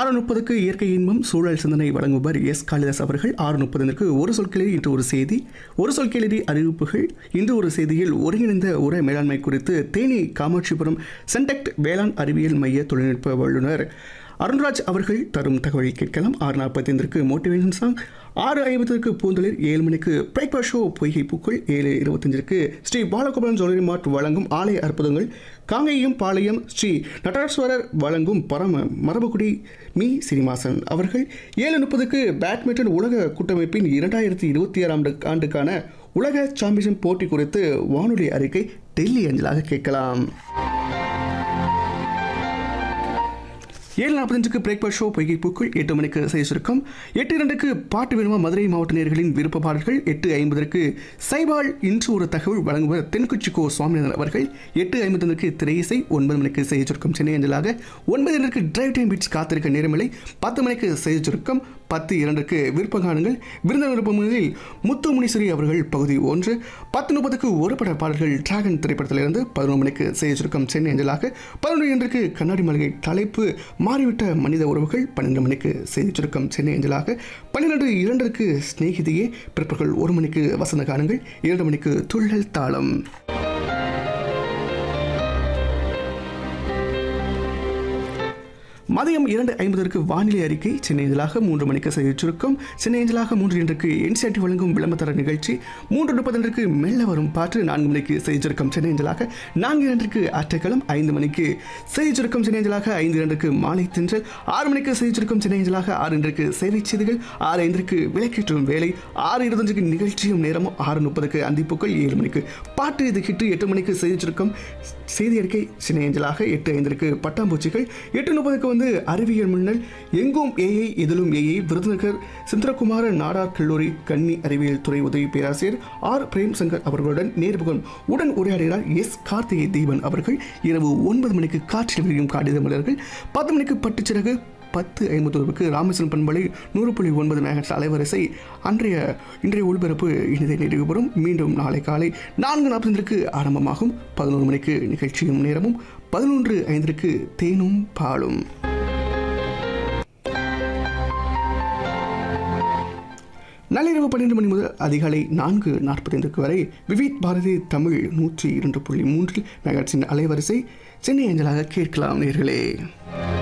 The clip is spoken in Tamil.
ஆறு முப்பதுக்கு இயற்கை இன்பம் சூழல் சிந்தனை வழங்குபவர் எஸ் காளிதாஸ் அவர்கள் ஆறு முப்பதற்கு ஒரு சொல் கிளறி இன்று ஒரு செய்தி ஒரு சொல் கிளறி அறிவிப்புகள் இன்று ஒரு செய்தியில் ஒருங்கிணைந்த உர மேலாண்மை குறித்து தேனி காமாட்சிபுரம் சென்டெக்ட் வேளாண் அறிவியல் மைய தொழில்நுட்ப வல்லுநர் அருண்ராஜ் அவர்கள் தரும் தகவலை கேட்கலாம் ஆறு நாற்பத்தைந்திற்கு மோட்டிவேஷன் சாங் ஆறு ஐம்பத்திற்கு பூந்தளிர் ஏழு மணிக்கு பிரேக்ஃபாஸ்ட் ஷோ பொய்கை பூக்கள் ஏழு இருபத்தஞ்சிற்கு ஸ்ரீ பாலகோபாலன் ஜுவல்லரி மார்ட் வழங்கும் ஆலய அற்புதங்கள் காங்கேயம் பாளையம் ஸ்ரீ நடராஸ்வரர் வழங்கும் பரம மரபுக்குடி மீ சீனிவாசன் அவர்கள் ஏழு முப்பதுக்கு பேட்மிண்டன் உலக கூட்டமைப்பின் இரண்டாயிரத்தி இருபத்தி ஆறாம் ஆண்டுக்கான உலக சாம்பியன் போட்டி குறித்து வானொலி அறிக்கை டெல்லி அஞ்சலாக கேட்கலாம் ஏழு நாற்பத்தஞ்சுக்கு பிரேக்ஃபாஸ்ட் ஷோ பொய்கை பூக்கள் எட்டு மணிக்கு செய்தி சுருக்கம் எட்டு இரண்டுக்கு பாட்டு வேணுமா மதுரை மாவட்ட நேர்களின் விருப்ப பாடல்கள் எட்டு ஐம்பதற்கு சைபால் இன்று ஒரு தகவல் வழங்குவர் தென்குச்சிக்கோ சுவாமிநாதன் அவர்கள் எட்டு ஐம்பத்தொன்றுக்கு திரையிசை ஒன்பது மணிக்கு செய்தி சுருக்கம் சென்னை அஞ்சலாக ஒன்பது இரண்டுக்கு டிரைவ் டைம் பீட்ஸ் காத்திருக்க நேரமில்லை பத்து மணிக்கு செய்தி சுருக்கம் பத்து இரண்டுக்கு விருப்ப காணுங்கள் விருந்தினர் விருப்பங்களில் முத்து முனீஸ்வரி அவர்கள் பகுதி ஒன்று பத்து முப்பதுக்கு ஒரு பட பாடல்கள் டிராகன் திரைப்படத்திலிருந்து பதினொன்று மணிக்கு செய்தி சுருக்கம் சென்னை அஞ்சலாக பதினொன்று இரண்டுக்கு கண்ணாடி மளிகை தலைப்பு மாறிவிட்ட மனித உறவுகள் பன்னெண்டு மணிக்கு செய்தி சுருக்கம் சென்னை அஞ்சலாக பன்னிரெண்டு இரண்டிற்கு சிநேகிதியே பிற்பகல் ஒரு மணிக்கு வசந்த காணுங்கள் இரண்டு மணிக்கு துள்ளல் தாளம் மதியம் இரண்டு ஐம்பதற்கு வானிலை அறிக்கை சென்னை இதழாக மூன்று மணிக்கு செய்தி சுருக்கம் சென்னை இதழாக மூன்று இன்றுக்கு என்சிஆர்டி வழங்கும் விளம்பர நிகழ்ச்சி மூன்று முப்பதற்கு மெல்ல வரும் பாட்டு நான்கு மணிக்கு செய்தி சுருக்கம் சென்னை இதழாக நான்கு இரண்டுக்கு ஆட்டக்களம் ஐந்து மணிக்கு செய்தி சுருக்கம் சென்னை இதழாக ஐந்து இரண்டுக்கு மாலை தின்றல் ஆறு மணிக்கு செய்தி சுருக்கம் சென்னை இதழாக ஆறு இன்றுக்கு சேவை செய்திகள் ஆறு ஐந்திற்கு விளக்கேற்றும் வேலை ஆறு இருபத்தஞ்சுக்கு நிகழ்ச்சியும் நேரமும் ஆறு முப்பதுக்கு அந்திப்புக்கள் ஏழு மணிக்கு பாட்டு இது ஹிட்டு எட்டு மணிக்கு செய்தி சுருக்கம் செய்தி அறிக்கை சென்னை அஞ்சலாக எட்டு ஐந்திற்கு பட்டாம்பூச்சிகள் எட்டு முப்பதுக்கு வந்து அறிவியல் மின்னல் எங்கும் ஏஐ இதிலும் ஏஐ விருதுநகர் சுந்தரகுமார நாடார் கல்லூரி கன்னி அறிவியல் துறை உதவி பேராசிரியர் ஆர் பிரேம் சங்கர் அவர்களுடன் நேர்முகம் உடன் உரையாடுகிறார் எஸ் கார்த்திகை தீபன் அவர்கள் இரவு ஒன்பது மணிக்கு காற்றில் விரியும் காடித மலர்கள் பத்து மணிக்கு பட்டுச்சிறகு பத்து ஐம்பத்தொருவுக்கு ராமேஸ்வரம் பண்பலை நூறு புள்ளி ஒன்பது மேகட்ஸ் அலைவரிசை அன்றைய இன்றைய ஒளிபரப்பு இனிதை நிறைவு பெறும் மீண்டும் நாளை காலை நான்கு நாற்பத்தஞ்சிற்கு ஆரம்பமாகும் பதினோரு மணிக்கு நிகழ்ச்சியும் நேரமும் பதினொன்று ஐந்திற்கு தேனும் பாலும் நள்ளிரவு பன்னிரண்டு மணி முதல் அதிகாலை நான்கு நாற்பத்தைந்துக்கு வரை விவித் பாரதி தமிழ் நூற்றி இரண்டு புள்ளி மூன்றில் மெகாட்சின் அலைவரிசை சென்னை அஞ்சலாக கேட்கலாம் நேர்களே